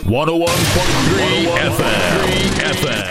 101.3 FM.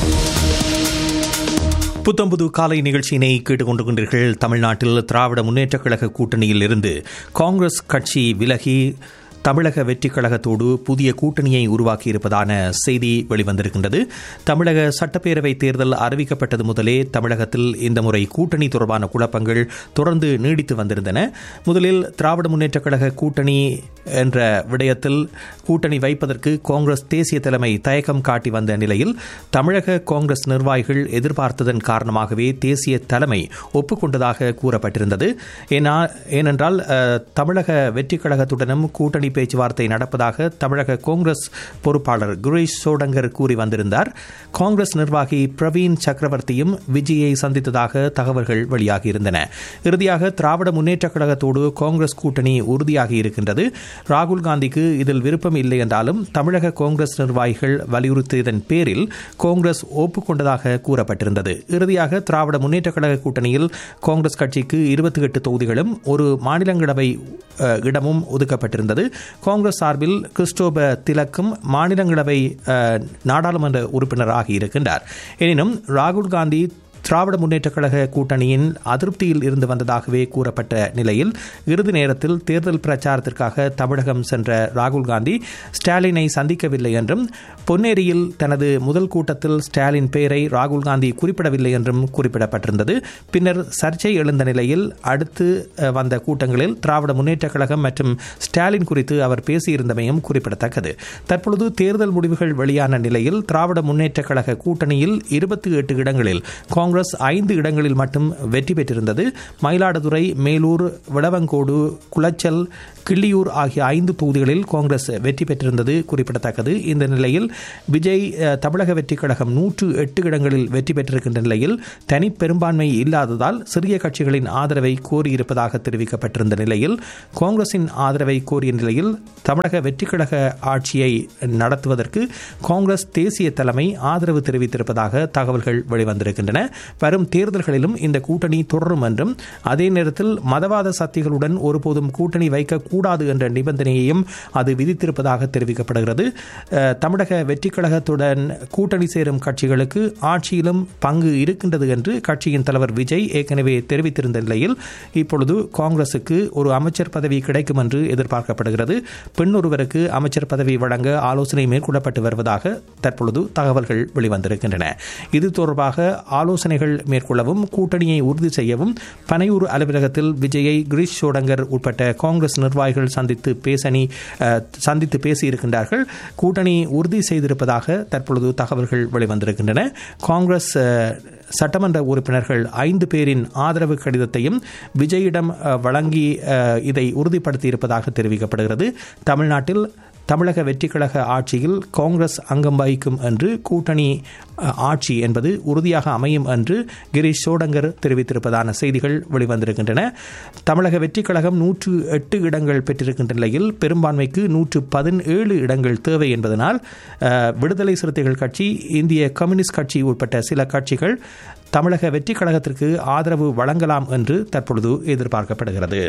புத்தம்புது காலை நிகழ்ச்சியினை கேட்டுக்கொண்டிருக்கின்றீர்கள் தமிழ்நாட்டில் திராவிட முன்னேற்றக் கழக கூட்டணியில் இருந்து காங்கிரஸ் கட்சி விலகி தமிழக வெற்றிக் கழகத்தோடு புதிய கூட்டணியை உருவாக்கியிருப்பதான செய்தி வெளிவந்திருக்கின்றது தமிழக சட்டப்பேரவை தேர்தல் அறிவிக்கப்பட்டது முதலே தமிழகத்தில் இந்த முறை கூட்டணி தொடர்பான குழப்பங்கள் தொடர்ந்து நீடித்து வந்திருந்தன முதலில் திராவிட முன்னேற்றக் கழக கூட்டணி என்ற விடயத்தில் கூட்டணி வைப்பதற்கு காங்கிரஸ் தேசிய தலைமை தயக்கம் காட்டி வந்த நிலையில் தமிழக காங்கிரஸ் நிர்வாகிகள் எதிர்பார்த்ததன் காரணமாகவே தேசிய தலைமை ஒப்புக்கொண்டதாக கூறப்பட்டிருந்தது ஏனா- ஏனென்றால் அஹ், தமிழக வெற்றிக் கழகத்துடனும் கூட்டணி பேச்சுவார்த்தை நடப்பதாக தமிழக காங்கிரஸ் பொறுப்பாளர் குரேஷ் சோடங்கர் கூறி வந்திருந்தார் காங்கிரஸ் நிர்வாகி பிரவீன் சக்கரவர்த்தியும் விஜயை சந்தித்ததாக தகவல்கள் வெளியாகியிருந்தன இறுதியாக திராவிட முன்னேற்றக் கழகத்தோடு காங்கிரஸ் கூட்டணி உறுதியாகி இருக்கின்றது ராகுல் காந்திக்கு இதில் விருப்பம் இல்லை என்றாலும் தமிழக காங்கிரஸ் நிர்வாகிகள் வலியுறுத்தியதன் பேரில் காங்கிரஸ் ஒப்புக்கொண்டதாக கூறப்பட்டிருந்தது இறுதியாக திராவிட முன்னேற்றக் கழக கூட்டணியில் காங்கிரஸ் கட்சிக்கு இருபத்தி எட்டு தொகுதிகளும் ஒரு மாநிலங்களவை அஹ், இடமும் ஒதுக்கப்பட்டிருந்தது காங்கிரஸ் சார்பில் கிறிஸ்டோப திலக்கும் மாநிலங்களவை அஹ், நாடாளுமன்ற உறுப்பினராக இருக்கின்றார் எனினும் ராகுல் காந்தி திராவிட முன்னேற்றக் கழக கூட்டணியின் அதிருப்தியில் இருந்து வந்ததாகவே கூறப்பட்ட நிலையில் இறுதி நேரத்தில் தேர்தல் பிரச்சாரத்திற்காக தமிழகம் சென்ற ராகுல் காந்தி ஸ்டாலினை சந்திக்கவில்லை என்றும் பொன்னேரியில் தனது முதல் கூட்டத்தில் ஸ்டாலின் பெயரை ராகுல் காந்தி குறிப்பிடவில்லை என்றும் குறிப்பிடப்பட்டிருந்தது பின்னர் சர்ச்சை எழுந்த நிலையில் அடுத்து அஹ், வந்த கூட்டங்களில் திராவிட முன்னேற்றக் கழகம் மற்றும் ஸ்டாலின் குறித்து அவர் பேசியிருந்தமையும் குறிப்பிடத்தக்கது தற்பொழுது தேர்தல் முடிவுகள் வெளியான நிலையில் திராவிட முன்னேற்றக் கழக கூட்டணியில் இருபத்தி எட்டு இடங்களில் காங்கிரஸ் ஐந்து இடங்களில் மட்டும் வெற்றி பெற்றிருந்தது மயிலாடுதுறை மேலூர் விளவங்கோடு குளச்சல் கிள்ளியூர் ஆகிய ஐந்து தொகுதிகளில் காங்கிரஸ் வெற்றி பெற்றிருந்தது குறிப்பிடத்தக்கது இந்த நிலையில் விஜய் அஹ், தமிழக வெற்றிக் கழகம் நூற்று எட்டு இடங்களில் வெற்றி பெற்றிருக்கின்ற நிலையில் தனி பெரும்பான்மை இல்லாததால் சிறிய கட்சிகளின் ஆதரவை கோரியிருப்பதாக தெரிவிக்கப்பட்டிருந்த நிலையில் காங்கிரசின் ஆதரவை கோரிய நிலையில் தமிழக வெற்றிக் கழக ஆட்சியை நடத்துவதற்கு காங்கிரஸ் தேசிய தலைமை ஆதரவு தெரிவித்திருப்பதாக தகவல்கள் வெளிவந்திருக்கின்றன வரும் தேர்தல்களிலும் இந்த கூட்டணி தொடரும் என்றும் அதே நேரத்தில் மதவாத சக்திகளுடன் ஒருபோதும் கூட்டணி வைக்கக்கூடாது என்ற நிபந்தனையையும் அது விதித்திருப்பதாக தெரிவிக்கப்படுகிறது அஹ், தமிழக வெற்றிக் கழகத்துடன் கூட்டணி சேரும் கட்சிகளுக்கு ஆட்சியிலும் பங்கு இருக்கின்றது என்று கட்சியின் தலைவர் விஜய் ஏற்கனவே தெரிவித்திருந்த நிலையில் இப்பொழுது காங்கிரசுக்கு ஒரு அமைச்சர் பதவி கிடைக்கும் என்று எதிர்பார்க்கப்படுகிறது பெண் ஒருவருக்கு அமைச்சர் பதவி வழங்க ஆலோசனை மேற்கொள்ளப்பட்டு வருவதாக தற்பொழுது தகவல்கள் வெளிவந்திருக்கின்றன இது தொடர்பாக ஆலோசனைகள் மேற்கொள்ளவும் கூட்டணியை உறுதி செய்யவும் பனையூர் அலுவலகத்தில் விஜயை கிரீஷ் சோடங்கர் உட்பட்ட காங்கிரஸ் நிர்வாகிகள் சந்தித்து பேசணி அஹ், சந்தித்து பேசியிருக்கின்றார்கள் கூட்டணி உறுதி செய்திருப்பதாக தற்பொழுது தகவல்கள் வெளிவந்திருக்கின்றன காங்கிரஸ் அஹ், சட்டமன்ற உறுப்பினர்கள் ஐந்து பேரின் ஆதரவு கடிதத்தையும் விஜயிடம் அஹ், வழங்கி அஹ், இதை உறுதிப்படுத்தியிருப்பதாக தெரிவிக்கப்படுகிறது தமிழ்நாட்டில் தமிழக வெற்றிக் கழக ஆட்சியில் காங்கிரஸ் அங்கம் வகிக்கும் என்று கூட்டணி அஹ், ஆட்சி என்பது உறுதியாக அமையும் என்று கிரீஷ் சோடங்கர் தெரிவித்திருப்பதான செய்திகள் வெளிவந்திருக்கின்றன தமிழக வெற்றிக் கழகம் நூற்று எட்டு இடங்கள் பெற்றிருக்கின்ற நிலையில் பெரும்பான்மைக்கு நூற்று பதினேழு இடங்கள் தேவை என்பதனால் அஹ், விடுதலை சிறுத்தைகள் கட்சி இந்திய கம்யூனிஸ்ட் கட்சி உட்பட்ட சில கட்சிகள் தமிழக வெற்றிக் கழகத்திற்கு ஆதரவு வழங்கலாம் என்று தற்பொழுது எதிர்பார்க்கப்படுகிறது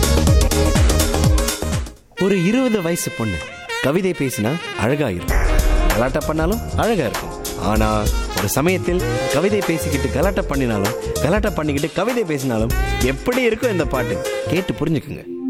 ஒரு இருபது வயசு பொண்ணு கவிதை பேசினா அழகா இருக்கும் கலாட்டா பண்ணாலும் அழகா இருக்கும் ஆனா ஒரு சமயத்தில் கவிதை பேசிக்கிட்டு கலாட்டா பண்ணினாலும் கலாட்டா பண்ணிக்கிட்டு கவிதை பேசினாலும் எப்படி இருக்கும் இந்த பாட்டு கேட்டு புரிஞ்சுக்குங்க